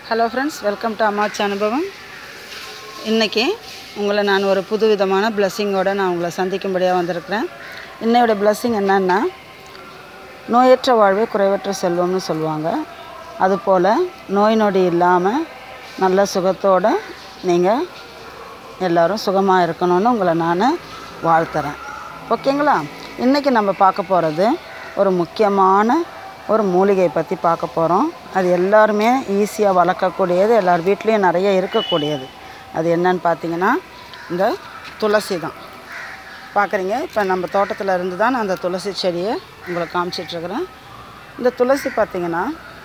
hello friends welcome to அம்மாச்சி அனுபவம் இன்றைக்கி உங்களை நான் ஒரு புது விதமான பிளஸ்ஸிங்கோடு நான் உங்களை சந்திக்கும்படியாக வந்திருக்கிறேன் இன்னையோட பிளஸ்ஸிங் என்னன்னா நோயற்ற வாழ்வே குறைவற்ற செல்வம்னு சொல்லுவாங்க அதுபோல் நோய் நொடி இல்லாமல் நல்ல சுகத்தோடு நீங்கள் எல்லோரும் சுகமாக இருக்கணும்னு உங்களை நான் வாழ்த்துறேன் ஓகேங்களா இன்றைக்கி நம்ம பார்க்க போகிறது ஒரு முக்கியமான ஒரு மூலிகை பற்றி பார்க்க போகிறோம் அது எல்லாருமே ஈஸியாக வளர்க்கக்கூடியது எல்லார் வீட்லேயும் நிறைய இருக்கக்கூடியது அது என்னன்னு பார்த்தீங்கன்னா இந்த துளசி தான் பார்க்குறீங்க இப்போ நம்ம தோட்டத்தில் இருந்து தான் நான் அந்த துளசி செடியை உங்களுக்கு காமிச்சிட்ருக்கிறேன் இந்த துளசி பார்த்திங்கன்னா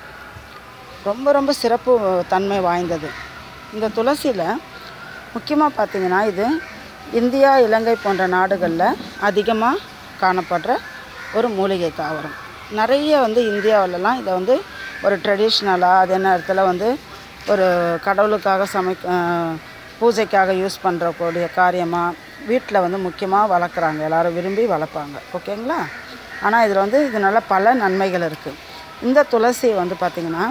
ரொம்ப ரொம்ப சிறப்பு தன்மை வாய்ந்தது இந்த துளசியில் முக்கியமாக பார்த்திங்கன்னா இது இந்தியா இலங்கை போன்ற நாடுகளில் அதிகமாக காணப்படுற ஒரு மூலிகை தாவரம் நிறைய வந்து இந்தியாவிலலாம் இதை வந்து ஒரு ட்ரெடிஷ்னலாக அதே நேரத்தில் வந்து ஒரு கடவுளுக்காக சமைக்க அஹ், பூஜைக்காக யூஸ் பண்ணுறக்கூடிய காரியமாக வீட்டில் வந்து முக்கியமாக வளர்க்குறாங்க எல்லாரும் விரும்பி வளர்ப்பாங்க ஓகேங்களா ஆனால் இதில் வந்து இதனால் பல நன்மைகள் இருக்குது இந்த துளசி வந்து பார்த்திங்கன்னா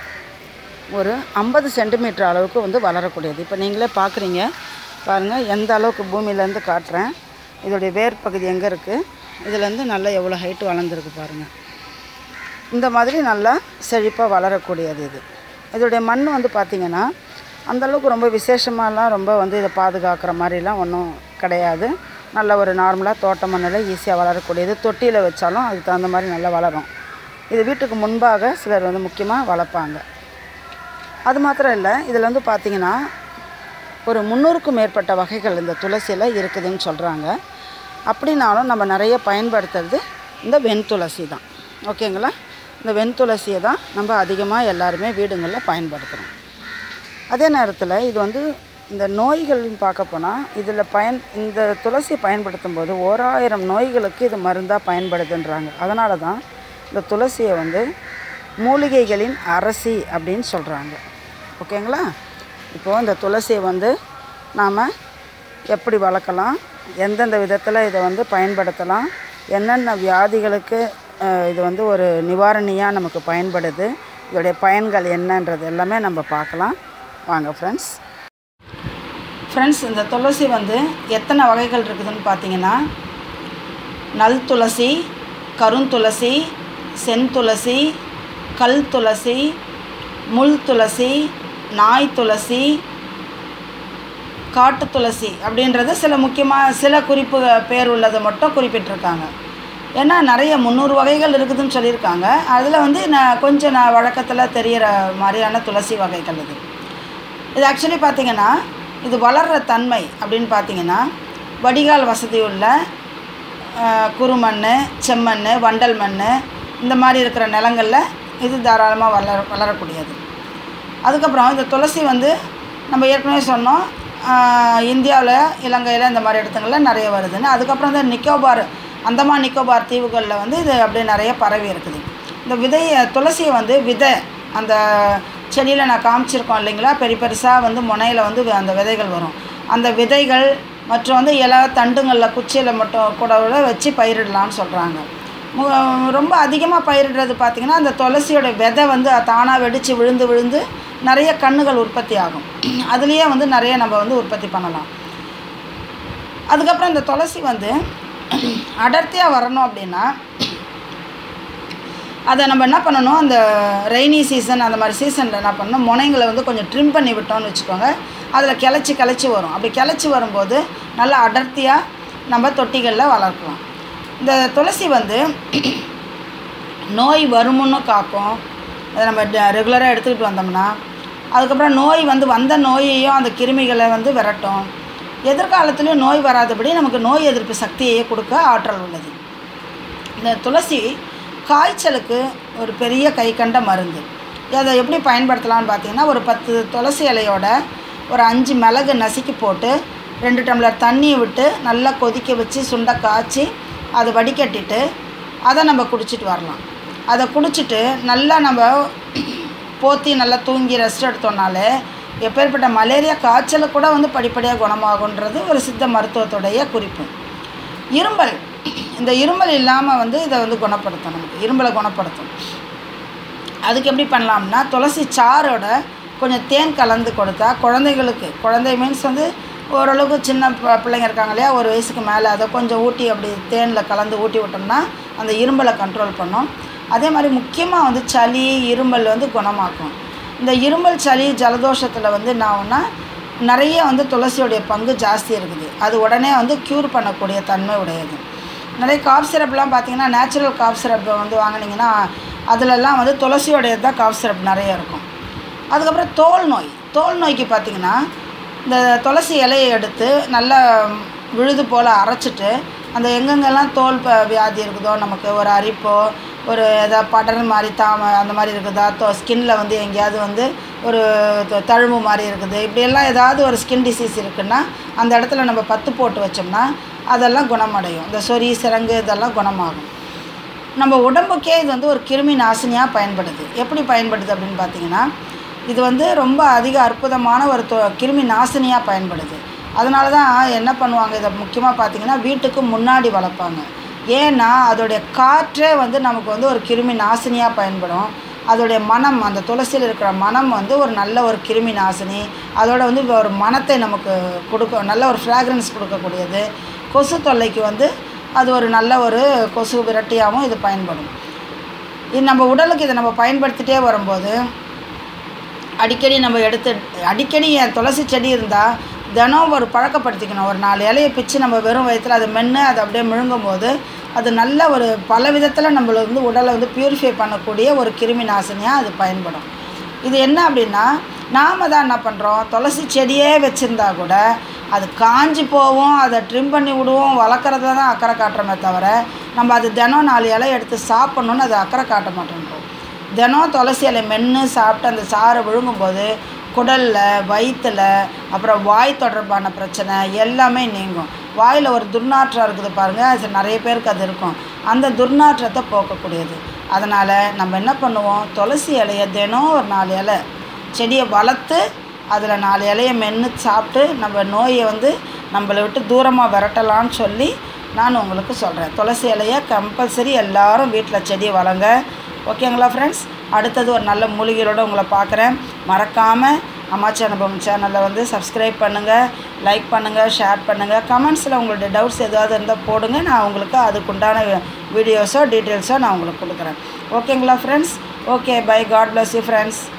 ஒரு ஐம்பது சென்டிமீட்டர் அளவுக்கு வந்து வளரக்கூடியது இப்போ நீங்களே பார்க்குறீங்க பாருங்கள் எந்த அளவுக்கு பூமியிலேருந்து காட்டுறேன் இதோடைய வேர் பகுதி எங்கே இருக்குது இதுலேருந்து நல்லா எவ்வளோ ஹைட்டு வளர்ந்துருக்கு பாருங்கள் இந்த மாதிரி நல்லா செழிப்பாக வளரக்கூடியது இது இதோடைய மண் வந்து பார்த்திங்கன்னா அந்தளவுக்கு ரொம்ப விசேஷமாலாம் ரொம்ப வந்து இதை பாதுகாக்கிற மாதிரிலாம் ஒன்றும் கிடையாது நல்ல ஒரு நார்மலாக தோட்ட மண்ணில் ஈஸியாக வளரக்கூடியது தொட்டியில் வச்சாலும் அதுக்கு தகுந்த மாதிரி நல்லா வளரும் இது வீட்டுக்கு முன்பாக சிலர் வந்து முக்கியமாக வளர்ப்பாங்க அது மாத்திரம் இல்லை இதில் வந்து பார்த்திங்கன்னா ஒரு முந்நூறுக்கும் மேற்பட்ட வகைகள் இந்த துளசியில் இருக்குதுன்னு சொல்கிறாங்க அப்படின்னாலும் நம்ம நிறைய பயன்படுத்துறது இந்த வெண்துளசி தான் ஓகேங்களா இந்த வெண்துளசியை தான் நம்ம அதிகமாக எல்லாருமே வீடுங்களில் பயன்படுத்துகிறோம் அதே நேரத்தில் இது வந்து இந்த நோய்கள்னு பார்க்க போனால் இதில் பயன் இந்த துளசியை பயன்படுத்தும் போது ஓராயிரம் நோய்களுக்கு இது மருந்தாக பயன்படுதுன்றாங்க அதனால தான் இந்த துளசியை வந்து மூலிகைகளின் அரசி அப்படின்னு சொல்கிறாங்க ஓகேங்களா இப்போது இந்த துளசியை வந்து நாம் எப்படி வளர்க்கலாம் எந்தெந்த விதத்தில் இதை வந்து பயன்படுத்தலாம் என்னென்ன வியாதிகளுக்கு அஹ், இது வந்து ஒரு நிவாரணியாக நமக்கு பயன்படுது இதோடைய பயன்கள் என்னன்றது எல்லாமே நம்ம பார்க்கலாம் வாங்க ஃப்ரெண்ட்ஸ் ஃப்ரெண்ட்ஸ் இந்த துளசி வந்து எத்தனை வகைகள் இருக்குதுன்னு பார்த்தீங்கன்னா நல் துளசி கருந்துளசி செந்துளசி கல் துளசி முள் துளசி நாய் துளசி காட்டு துளசி அப்படின்றது சில முக்கியமாக சில குறிப்பு பேர் உள்ளதை மட்டும் குறிப்பிட்டிருக்காங்க ஏன்னா நிறைய முந்நூறு வகைகள் இருக்குதுன்னு சொல்லியிருக்காங்க அதில் வந்து நான் கொஞ்சம் நான் வழக்கத்தில் தெரிகிற மாதிரியான துளசி வகைகள் இது இது ஆக்சுவலி பார்த்தீங்கன்னா இது வளர்கிற தன்மை அப்படின்னு பார்த்தீங்கன்னா வடிகால் வசதி உள்ள அஹ், குறுமண் செம்மண் வண்டல் மண் இந்த மாதிரி இருக்கிற நிலங்களில் இது தாராளமாக வளர வளரக்கூடியது அதுக்கப்புறம் இந்த துளசி வந்து நம்ம ஏற்கனவே சொன்னோம் இந்தியாவில் இலங்கையில் இந்த மாதிரி இடத்துங்களில் நிறைய வருதுன்னு அதுக்கப்புறம் இந்த நிக்கோபார் அந்தமான் நிக்கோபார் தீவுகளில் வந்து இது அப்படியே நிறைய பரவி இருக்குது இந்த விதையை துளசியை வந்து விதை அந்த செடியில் நான் காமிச்சிருக்கோம் இல்லைங்களா பெரிய பெருசாக வந்து முனையில் வந்து வி- அந்த விதைகள் வரும் அந்த விதைகள் மற்றும் வந்து இலை தண்டுங்களில் குச்சியில் மட்டும் கூட கூட வச்சு பயிரிடலாம்னு சொல்கிறாங்க மு- ரொம்ப அதிகமாக பயிரிடுறது பார்த்திங்கன்னா அந்த துளசியோட விதை வந்து தானாக வெடித்து விழுந்து விழுந்து நிறைய கண்ணுகள் உற்பத்தி ஆகும் அதுலேயே வந்து நிறைய நம்ம வந்து உற்பத்தி பண்ணலாம் அதுக்கப்புறம் இந்த துளசி வந்து அடர்த்தியாக வரணும் அப்படின்னா அதை நம்ம என்ன பண்ணணும் அந்த ரெய்னி சீசன் அந்த மாதிரி சீசனில் என்ன பண்ணணும் முனைங்களை வந்து கொஞ்சம் ட்ரிம் பண்ணி விட்டோம்னு வச்சுக்கோங்க அதில் கிளச்சி கிளச்சி வரும் அப்படி கிளச்சி வரும்போது நல்லா அடர்த்தியாக நம்ம தொட்டிகளில் வளர்க்கலாம் இந்த துளசி வந்து நோய் வருமுன்னு காக்கும் அதை நம்ம ரெகுலராக எடுத்துக்கிட்டு வந்தோம்னா அதுக்கப்புறம் நோய் வந்து வந்த நோயையும் அந்த கிருமிகளை வந்து விரட்டும் எதிர்காலத்துலேயும் நோய் வராதபடி நமக்கு நோய் எதிர்ப்பு சக்தியை கொடுக்க ஆற்றல் உள்ளது இந்த துளசி காய்ச்சலுக்கு ஒரு பெரிய கை கண்ட மருந்து அதை எப்படி பயன்படுத்தலாம்னு பார்த்தீங்கன்னா ஒரு பத்து துளசி இலையோட ஒரு அஞ்சு மிளகு நசுக்கி போட்டு ரெண்டு டம்ளர் தண்ணியை விட்டு நல்லா கொதிக்க வச்சு சுண்ட காய்ச்சி அதை வடிகட்டிட்டு அதை நம்ம குடிச்சிட்டு வரலாம் அதை குடிச்சிட்டு நல்லா நம்ம போத்தி நல்லா தூங்கி ரெஸ்ட் எடுத்தோம்னாலே எப்பேற்பட்ட மலேரியா காய்ச்சல் கூட வந்து படிப்படியாக குணமாகுன்றது ஒரு சித்த மருத்துவத்துடைய குறிப்பு இருமல் இந்த இருமல் இல்லாமல் வந்து இதை வந்து குணப்படுத்தும் நமக்கு இருமலை குணப்படுத்தும் அதுக்கு எப்படி பண்ணலாம்னா துளசி சாரோட கொஞ்சம் தேன் கலந்து கொடுத்தா குழந்தைகளுக்கு குழந்தை மீன்ஸ் வந்து ஓரளவுக்கு சின்ன ப- பிள்ளைங்க இருக்காங்க இல்லையா ஒரு வயசுக்கு மேலே அதை கொஞ்சம் ஊட்டி அப்படி தேனில் கலந்து ஊட்டி விட்டோம்னா அந்த இரும்பலை கண்ட்ரோல் பண்ணும் அதே மாதிரி முக்கியமாக வந்து சளி இருமல் வந்து குணமாக்கும் இந்த இருமல் சளி ஜலதோஷத்தில் வந்து என்ன ஆகும்னா நிறைய வந்து துளசியோடைய பங்கு ஜாஸ்தி இருக்குது அது உடனே வந்து க்யூர் பண்ணக்கூடிய தன்மை உடையது நிறைய காஃப் சிரப்லாம் பார்த்தீங்கன்னா நேச்சுரல் காஃப் சிரப் வந்து வாங்குனீங்கன்னா அதிலெல்லாம் வந்து துளசியோடையது தான் காஃப் சிரப் நிறைய இருக்கும் அதுக்கப்புறம் தோல் நோய் தோல் நோய்க்கு பார்த்தீங்கன்னா இந்த துளசி இலையை எடுத்து நல்லா விழுது போல் அரைச்சிட்டு அந்த எங்கெங்கெல்லாம் தோல் ப- வியாதி இருக்குதோ நமக்கு ஒரு அரிப்போ ஒரு எதாவது படர் மாதிரி தாம அந்த மாதிரி இருக்குதா தோ ஸ்கின்ல வந்து எங்கேயாவது வந்து ஒரு த- தழும்பு மாதிரி இருக்குது இப்படியெல்லாம் ஏதாவது ஒரு ஸ்கின் டிசீஸ் இருக்குன்னா அந்த இடத்துல நம்ம பத்து போட்டு வச்சோம்னா அதெல்லாம் குணமடையும் இந்த சொறி சிரங்கு இதெல்லாம் குணமாகும் நம்ம உடம்புக்கே இது வந்து ஒரு கிருமி நாசினியாக பயன்படுது எப்படி பயன்படுது அப்படின்னு பார்த்தீங்கன்னா இது வந்து ரொம்ப அதிக அற்புதமான ஒரு தொ- கிருமி நாசினியாக பயன்படுது அதனால தான் என்ன பண்ணுவாங்க இதை முக்கியமாக பார்த்தீங்கன்னா வீட்டுக்கு முன்னாடி வளர்ப்பாங்க ஏன்னா அதோடைய காற்றே வந்து நமக்கு வந்து ஒரு கிருமி நாசினியாக பயன்படும் அதோடைய மனம் அந்த துளசியில் இருக்கிற மனம் வந்து ஒரு நல்ல ஒரு கிருமி நாசினி அதோட வந்து ஒரு மனத்தை நமக்கு கொடுக்க நல்ல ஒரு ஃப்ராக்ரன்ஸ் கொடுக்கக்கூடியது கொசு தொல்லைக்கு வந்து அது ஒரு நல்ல ஒரு கொசு விரட்டியாகவும் இது பயன்படும் இது நம்ம உடலுக்கு இதை நம்ம பயன்படுத்திட்டே வரும்போது அடிக்கடி நம்ம எடுத்து அடிக்கடி என் துளசி செடி இருந்தால் தினம் ஒரு பழக்கப்படுத்திக்கணும் ஒரு நாலு இலையை பிச்சு நம்ம வெறும் வயிற்றில் அதை மென்று அதை அப்படியே முழுங்கும் போது அது நல்ல ஒரு பல விதத்தில் நம்மளை வந்து உடலை வந்து பியூரிஃபை பண்ணக்கூடிய ஒரு கிருமி நாசினியாக அது பயன்படும் இது என்ன அப்படின்னா நாம தான் என்ன பண்ணுறோம் துளசி செடியே வச்சுருந்தா கூட அது காஞ்சி போவோம் அதை ட்ரிம் பண்ணி விடுவோம் வளர்க்குறதுல தான் அக்கறை காட்டுறோமே தவிர நம்ம அது தினம் நாலு இலை எடுத்து சாப்பிட்ணுன்னு அது அக்கறை காட்ட மாட்டேன்றோம் தினம் துளசி இலை மென்று சாப்பிட்டு அந்த சாறை விழுங்கும்போது குடலில் வயிற்றில் அப்புறம் வாய் தொடர்பான பிரச்சனை எல்லாமே நீங்கும் வாயில் ஒரு துர்நாற்றம் இருக்குது பாருங்கள் அது நிறைய பேருக்கு அது இருக்கும் அந்த துர்நாற்றத்தை போக்கக்கூடியது அதனால் நம்ம என்ன பண்ணுவோம் துளசி இலையை தினம் ஒரு நாலு இலை செடியை வளர்த்து அதில் நாலு இலையை மென்று சாப்பிட்டு நம்ம நோயை வந்து நம்மளை விட்டு தூரமாக விரட்டலாம்னு சொல்லி நான் உங்களுக்கு சொல்கிறேன் துளசி இலையை கம்பல்சரி எல்லாரும் வீட்டில் செடியை வளங்க ஓகேங்களா ஃப்ரெண்ட்ஸ் அடுத்தது ஒரு நல்ல மூலிகையோடு உங்களை பார்க்குறேன் மறக்காமல் அம்மாச்சி அனுபவம் சேனலை வந்து சப்ஸ்கிரைப் பண்ணுங்கள் லைக் பண்ணுங்கள் ஷேர் பண்ணுங்கள் கமெண்ட்ஸில் உங்களுடைய டவுட்ஸ் ஏதாவது இருந்தால் போடுங்க நான் உங்களுக்கு அதுக்குண்டான வீடியோஸோ டீட்டெயில்ஸோ நான் உங்களுக்கு கொடுக்குறேன் ஓகேங்களா friends okay bye God bless you friends